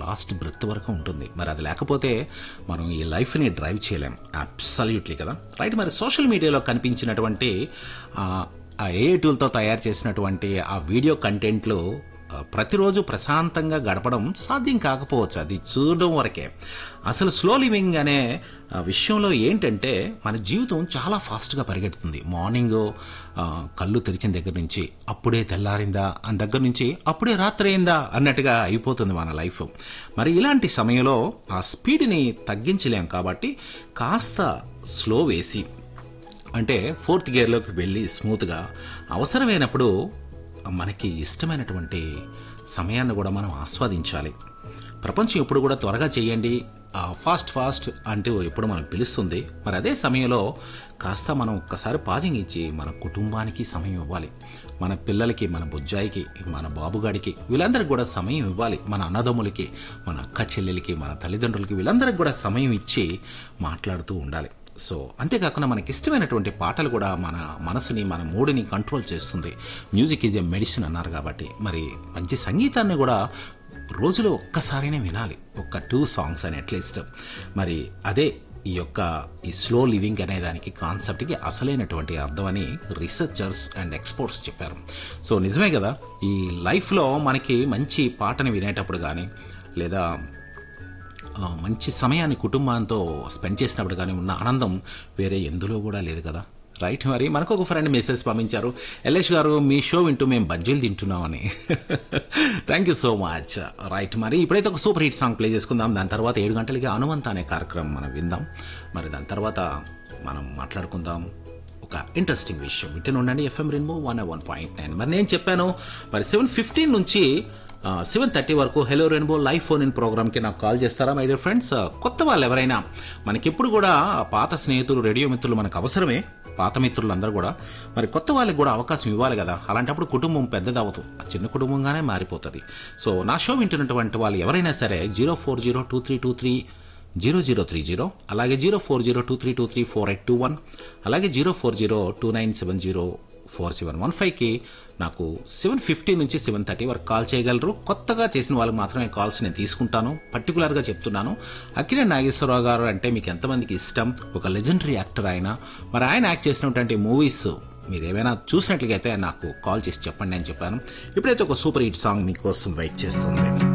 last breath వరకు ఉంటుంది మరి అది లేకపోతే మనం ఈ లైఫ్ని డ్రైవ్ చేయలేం అబ్సల్యూట్లీ కదా రైట్ మరి సోషల్ మీడియాలో కనిపించినటువంటి ఆ, ఆ ఏ టూల్తో తయారు చేసినటువంటి ఆ వీడియో కంటెంట్లు ఆ, ప్రతిరోజు ప్రశాంతంగా గడపడం సాధ్యం కాకపోవచ్చు అది చూడడం వరకే అసలు స్లో లివింగ్ అనే ఆ, విషయంలో ఏంటంటే మన జీవితం చాలా ఫాస్ట్గా పరిగెడుతుంది మార్నింగ్ ఆ, కళ్ళు తెరిచిన దగ్గర నుంచి అప్పుడే తెల్లారిందా అని దగ్గర నుంచి అప్పుడే రాత్రి అయిందా అన్నట్టుగా అయిపోతుంది మన లైఫ్ మరి ఇలాంటి సమయంలో ఆ స్పీడ్ని తగ్గించలేం కాబట్టి కాస్త స్లో వేసి అంటే ఫోర్త్ గేర్లోకి వెళ్ళి స్మూత్గా అవసరమైనప్పుడు మనకి ఇష్టమైనటువంటి సమయాన్ని కూడా మనం ఆస్వాదించాలి ప్రపంచం ఎప్పుడు కూడా త్వరగా చేయండి ఆ, ఫాస్ట్ ఫాస్ట్ అంటూ ఎప్పుడు మనకు పిలుస్తుంది మరి అదే సమయంలో కాస్త మనం ఒక్కసారి పాజింగ్ ఇచ్చి మన కుటుంబానికి సమయం ఇవ్వాలి మన పిల్లలకి మన బుజ్జాయికి మన బాబుగాడికి వీళ్ళందరికీ కూడా సమయం ఇవ్వాలి మన అన్నదమ్ములకి మన అక్క చెల్లెలకి మన తల్లిదండ్రులకి వీళ్ళందరికీ కూడా సమయం ఇచ్చి మాట్లాడుతూ ఉండాలి సో అంతేకాకుండా మనకి ఇష్టమైనటువంటి పాటలు కూడా మన మనసుని మన మూడుని కంట్రోల్ చేస్తుంది మ్యూజిక్ ఈజ్ ఎ మెడిసిన్ అన్నారు కాబట్టి మరి మంచి సంగీతాన్ని కూడా రోజులో ఒక్కసారైనా వినాలి ఒక్క టూ సాంగ్స్ అని అట్లీస్ట్ మరి అదే ఈ యొక్క ఈ స్లో లివింగ్ అనే దానికి కాన్సెప్ట్కి అసలైనటువంటి అర్థం అని రీసెర్చర్స్ అండ్ ఎక్స్పర్ట్స్ చెప్పారు సో నిజమే కదా ఈ లైఫ్లో మనకి మంచి పాటని వినేటప్పుడు కానీ లేదా ఆ, మంచి సమయాన్ని కుటుంబంతో స్పెండ్ చేసినప్పుడు కానీ ఉన్న ఆనందం వేరే ఎందులో కూడా లేదు కదా రైట్ మరి మనకు ఒక ఫ్రెండ్ మెసేజ్ పంపించారు ఎల్ఎస్ గారు మీ షో వింటూ మేము బజ్జీలు తింటున్నామని thank you so much right మరి ఇప్పుడైతే ఒక సూపర్ హిట్ సాంగ్ ప్లే చేసుకుందాం దాని తర్వాత ఏడు గంటలకి అనువంత అనే కార్యక్రమం మనం విందాం మరి దాని తర్వాత మనం మాట్లాడుకుందాం ఒక ఇంట్రెస్టింగ్ విషయం వింటూనే ఉండండి FM rainbow one one point nine మరి నేను చెప్పాను మరి సెవెన్ ఫిఫ్టీన్ నుంచి సెవెన్ థర్టీ వరకు hello rainbow live phone in ప్రోగ్రామ్కి నాకు కాల్ చేస్తారా మై డియర్ ఫ్రెండ్స్ కొత్త వాళ్ళు ఎవరైనా మనకెప్పుడు కూడా పాత స్నేహితులు రేడియో మిత్రులు మనకు అవసరమే పాత మిత్రులు అందరూ కూడా మరి కొత్త వాళ్ళకి కూడా అవకాశం ఇవ్వాలి కదా అలాంటప్పుడు కుటుంబం పెద్దదవుతూ చిన్న కుటుంబంగానే మారిపోతుంది సో నా షో వింటున్నటువంటి వాళ్ళు ఎవరైనా సరే zero four zero two three two three zero zero three zero అలాగే zero four zero two three two three four eight two one అలాగే zero four zero two nine seven zero four seven one ఫైవ్కి నాకు seven fifty నుంచి seven thirty వరకు call చేయగలరు కొత్తగా చేసిన వాళ్ళకి మాత్రమే కాల్స్ నేను తీసుకుంటాను పర్టికులర్గా చెప్తున్నాను అక్కినే నాగేశ్వరరావు గారు అంటే మీకు ఎంతమందికి ఇష్టం ఒక లెజెండరీ యాక్టర్ ఆయన మరి ఆయన యాక్ట్ చేసినటువంటి మూవీస్ మీరు ఏమైనా చూసినట్లయితే నాకు కాల్ చేసి చెప్పండి అని చెప్పాను ఇప్పుడైతే ఒక సూపర్ హిట్ సాంగ్ మీకోసం వెయిట్ చేస్తుంది